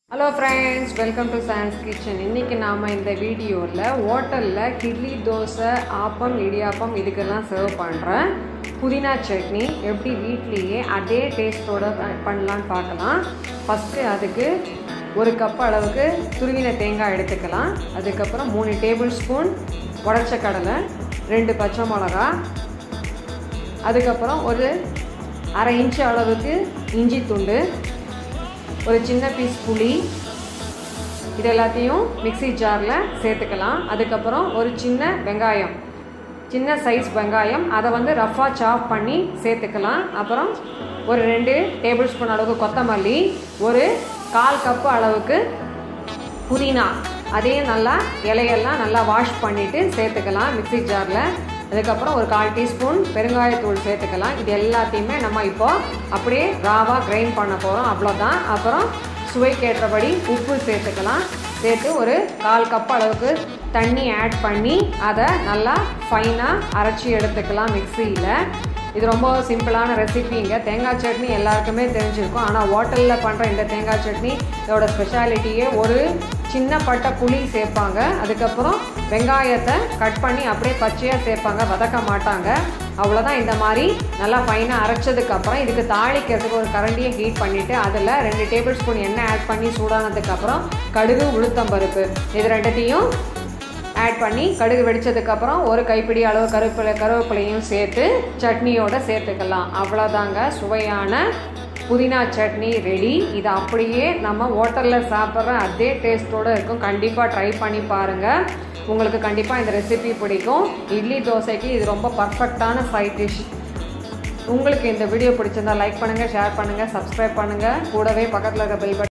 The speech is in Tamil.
hello friends welcome to science kitchen இன்றைக்கி நாம் இந்த வீடியோவில் ஹோட்டலில் இட்லி தோசை ஆப்பம் இடியாப்பம் இதுக்கெல்லாம் சர்வ் பண்ணுறேன் புதினா சட்னி எப்படி வீட்லேயே அதே டேஸ்ட்டோட பண்ணலான்னு பார்க்கலாம் ஃபஸ்ட்டு அதுக்கு ஒரு கப் அளவுக்கு துருவின தேங்காய் எடுத்துக்கலாம் அதுக்கப்புறம் மூணு டேபிள் ஸ்பூன் உடச்ச கடலை ரெண்டு பச்சை மிளகா அதுக்கப்புறம் ஒரு அரை இன்ச்சு அளவுக்கு இஞ்சி துண்டு ஒரு சின்ன பீஸ் புளி இது எல்லாத்தையும் மிக்சி ஜாரில் சேர்த்துக்கலாம் அதுக்கப்புறம் ஒரு சின்ன வெங்காயம் சின்ன சைஸ் வெங்காயம் அதை வந்து ரஃபாக சாப் பண்ணி சேர்த்துக்கலாம் அப்புறம் ஒரு ரெண்டு டேபிள் ஸ்பூன் அளவுக்கு கொத்தமல்லி ஒரு கால் கப்பு அளவுக்கு புதினா அதையும் நல்லா இலையெல்லாம் நல்லா வாஷ் பண்ணிவிட்டு சேர்த்துக்கலாம் மிக்சி ஜாரில் அதுக்கப்புறம் ஒரு கால் டீஸ்பூன் பெருங்காயத்தூள் சேர்த்துக்கலாம் இது எல்லாத்தையுமே நம்ம இப்போ அப்படியே ராவாக கிரைண்ட் பண்ண போகிறோம் அவ்வளோதான் அப்புறம் சுவைக்கேற்றபடி உப்பு சேர்த்துக்கலாம் சேர்த்து ஒரு கால் கப் அளவுக்கு தண்ணி ஆட் பண்ணி அதை நல்லா ஃபைனாக அரைச்சி எடுத்துக்கலாம் மிக்சியில் இது ரொம்ப சிம்பிளான ரெசிபிங்க தேங்காய் சட்னி எல்லாருக்குமே தெரிஞ்சிருக்கும் ஆனால் ஹோட்டலில் பண்ணுற இந்த தேங்காய் சட்னி இதோட ஸ்பெஷாலிட்டியே ஒரு சின்ன பட்டை புளி சேர்ப்பாங்க அதுக்கப்புறம் வெங்காயத்தை கட் பண்ணி அப்படியே பச்சையாக சேர்ப்பாங்க வதக்க மாட்டாங்க அவ்வளோதான் இந்த மாதிரி நல்லா ஃபைனாக அரைச்சதுக்கப்புறம் இதுக்கு தாளிக்கிறதுக்கு ஒரு கரண்டியை ஹீட் பண்ணிவிட்டு அதில் ரெண்டு டேபிள் ஸ்பூன் எண்ணெய் ஆட் பண்ணி சூடானதுக்கப்புறம் கடுகு உளுத்தம்பருப்பு இது ரெண்டத்தையும் ஆட் பண்ணி கடுகு வெடித்ததுக்கப்புறம் ஒரு கைப்பிடி அளவு கருவேப்பிலை கருவேப்பிலையும் சேர்த்து சட்னியோடு சேர்த்துக்கலாம் அவ்வளோதாங்க சுவையான புதினா சட்னி ரெடி இது அப்படியே நம்ம ஹோட்டலில் சாப்பிட்ற அதே டேஸ்ட்டோடு இருக்கும் கண்டிப்பாக ட்ரை பண்ணி பாருங்கள் உங்களுக்கு கண்டிப்பாக இந்த ரெசிபி பிடிக்கும் இட்லி தோசைக்கு இது ரொம்ப பர்ஃபெக்டான சைட் டிஷ் உங்களுக்கு இந்த வீடியோ பிடிச்சிருந்தா லைக் பண்ணுங்கள் ஷேர் பண்ணுங்கள் சப்ஸ்கிரைப் பண்ணுங்கள் கூடவே பக்கத்தில் இருக்க பெல் பட்டன்